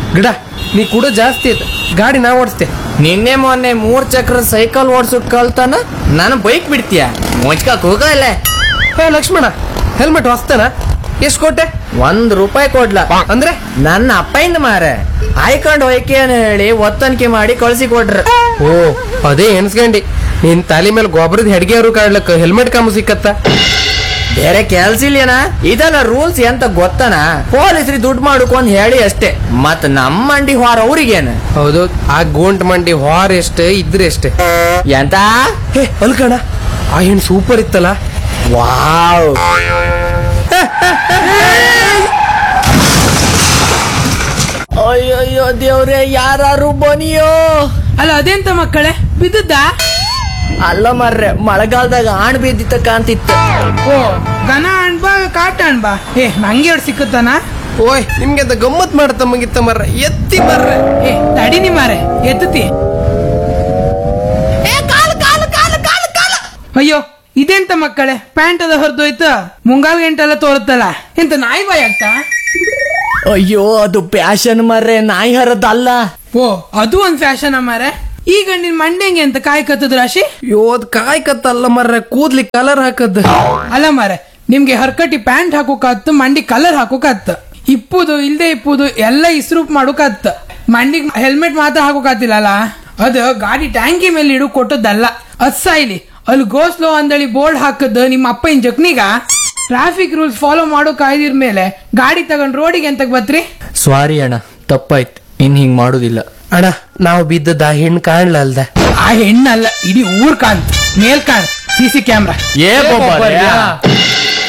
ಗಿಡ ನೀ ಕೂಡ ಜಾಸ್ತಿ ಐತೆ ಗಾಡಿ ನಾ ಓಡಿಸ್ತೆ ನಿನ್ನೆ ಮೊನ್ನೆ ಮೂರ್ ಚಕ್ರ ಸೈಕಲ್ ಓಡ್ಸುಕ್ ಕಲ್ತಾನ ನಾನು ಬೈಕ್ ಬಿಡ್ತೀಯ ಮುಚ್ಕಕ್ ಹೋಗಲ್ಲ ಹೇ ಲಕ್ಷ್ಮಣ ಹೆಲ್ಮೆಟ್ ಹೊಸ್ತೇನ ಎಷ್ಟು ಕೊಟ್ಟೆ ಒಂದ್ ರೂಪಾಯಿ ಕೊಡ್ಲ ಅಂದ್ರೆ ನನ್ನ ಅಪ್ಪಯಿಂದ ಮಾರೆ ಆಯ್ಕೊಂಡ್ ಹೋಯ್ಕೆ ಅಂತ ಹೇಳಿ ಒತ್ತನಿಕೆ ಮಾಡಿ ಕಳ್ಸಿ ಕೊಟ್ರ ಓ ಅದೇ ಎನ್ಸ್ಕಂಡಿ ನಿನ್ ತಲೆ ಮೇಲೆ ಗೊಬ್ಬರದ ಹೆಡ್ಗೆ ಅವರು ಕಾಡ್ಲಕ್ಕ ಹೆಲ್ಮೆಟ್ ಕಾಮು ಸಿಕ್ಕತ್ತ ಬೇರೆ ಕೆಲ್ಸ ಇಲ್ಲೇನ ಇದೆಲ್ಲ ರೂಲ್ಸ್ ಎಂತ ಗೊತ್ತನ ಪೊಲೀಸ್ರಿ ದುಡ್ಡು ಮಾಡುಕೊಂದ್ ಹೇಳಿ ಅಷ್ಟೇ ಮತ್ ನಮ್ಮ ಮಂಡಿ ಹೊರ ಅವ್ರಿಗೇನ ಹೌದು ಆ ಗೋಂಟ್ ಮಂಡಿ ಹಾರ್ ಎಷ್ಟೇ ಇದ್ರೆ ಎಷ್ಟೇ ಎಂತ ಹೇ ಅಲ್ಕಣ ಆ ಹೆಣ್ಣು ಸೂಪರ್ ಇತ್ತಲ್ಲ ವಾವ್ ಅಯ್ಯಯ್ಯೋ ದೇವ್ರೆ ಯಾರು ಬನಿಯೋ ಅಲ್ಲ ಅದೆಂತ ಮಕ್ಕಳೇ ಬಿದ್ದದ್ದ ಅಲ್ಲ ಮರ್ರೆ ಮಳೆಗಾಲದಾಗ ಆಣ್ ಬಿದ್ದಿತ್ತ ಕಾಂತಿತ್ತು ಓ ಘನ ಅಣ್ಬಾ ಕಾಟ ಅಣ್ಬಾ ಏ ನಂಗೆ ಎರಡು ಸಿಕ್ಕುತ್ತಾನ ಓಯ್ ನಿಮ್ಗೆ ಅಂತ ಗಮ್ಮತ್ ಮಾಡ್ತ ಮುಗಿತ್ತ ಮರ್ರ ಎತ್ತಿ ಮರ್ರೆ ಏ ತಡಿನಿ ಮಾರೆ ಎತ್ತತಿ ಅಯ್ಯೋ ಇದೆಂತ ಮಕ್ಕಳೇ ಪ್ಯಾಂಟ್ ಅದ ಹೊರದೋಯ್ತು ಮುಂಗಾಲ್ ಗಂಟೆಲ್ಲ ತೋರುತ್ತಲ್ಲ ಎಂತ ನಾಯಿ ಬಾಯ್ ಆಗ್ತಾ ಅಯ್ಯೋ ಅದು ಪ್ಯಾಶನ್ ಮರ್ರೆ ನಾಯಿ ಹರದಲ್ಲ ಓ ಅದು ಒಂದ್ ಫ್ಯಾಷನ್ ಮಾರೆ ಈಗ ನಿನ್ ಮಂಡೆಂಗೆ ಅಂತ ಕಾಯ್ ಕತ್ತದ ರಾಶಿ ಯೋದ್ ಕಾಯ್ಕತ್ತಲ್ಲ ಮರ್ರೆ ಕೂದ್ಲಿ ಕಲರ್ ಹಾಕದ್ ಅಲ್ಲ ಮಾರೆ ನಿಮ್ಗೆ ಹರ್ಕಟಿ ಪ್ಯಾಂಟ್ ಹಾಕೋಕತ್ತು ಮಂಡಿ ಕಲರ್ ಹಾಕೋಕತ್ತು ಇಪ್ಪುದು ಇಲ್ದೆ ಇಪ್ಪುದು ಎಲ್ಲ ಇಸ್ರೂಪ್ ಮಾಡೋಕತ್ತು ಮಂಡಿಗ್ ಹೆಲ್ಮೆಟ್ ಮಾತ್ರ ಹಾಕೋಕತ್ತಿಲ್ಲಲ್ಲ ಅದು ಗಾಡಿ ಟ್ಯಾಂಕಿ ಮೇಲೆ ಇಡು ಕೊಟ್ಟದ್ದಲ್ಲ ಅದ್ ಸಾಯ್ಲಿ ಅಲ್ಲಿ ಗೋಸ್ಲೋ ಅಂದಳಿ ಬೋರ್ಡ್ ಹಾಕದ್ದು ನಿಮ್ಮ ಅಪ್ಪನ ಜಕ್ನಿಗ ಟ್ರಾಫಿಕ್ ರೂಲ್ಸ್ ಫಾಲೋ ಮಾಡೋ ಕಾಯ್ದಿರ್ ಮೇಲೆ ಗಾಡಿ ತಗೊಂಡ್ ರೋಡಿಗೆ ಎಂತ ಬತ್ರಿ ಸಾರಿ ಅಣ್ಣ ತಪ್ಪಾಯ್ತು ಇನ್ ಹಿಂಗ್ ಮಾಡುದಿಲ್ಲ ಅಣ್ಣ ನಾವು ಬಿದ್ದದ ಆ ಹೆಣ್ಣು ಕಾಣ್ಲಲ್ದ ಆ ಹೆಣ್ಣಲ್ಲ ಇಡೀ ಊರ್ ಕಾಣ್ತು ಮೇಲ್ ಕಾಣ್ ಸಿ ಸಿ ಕ್ಯಾಮ್ರಾ ಏ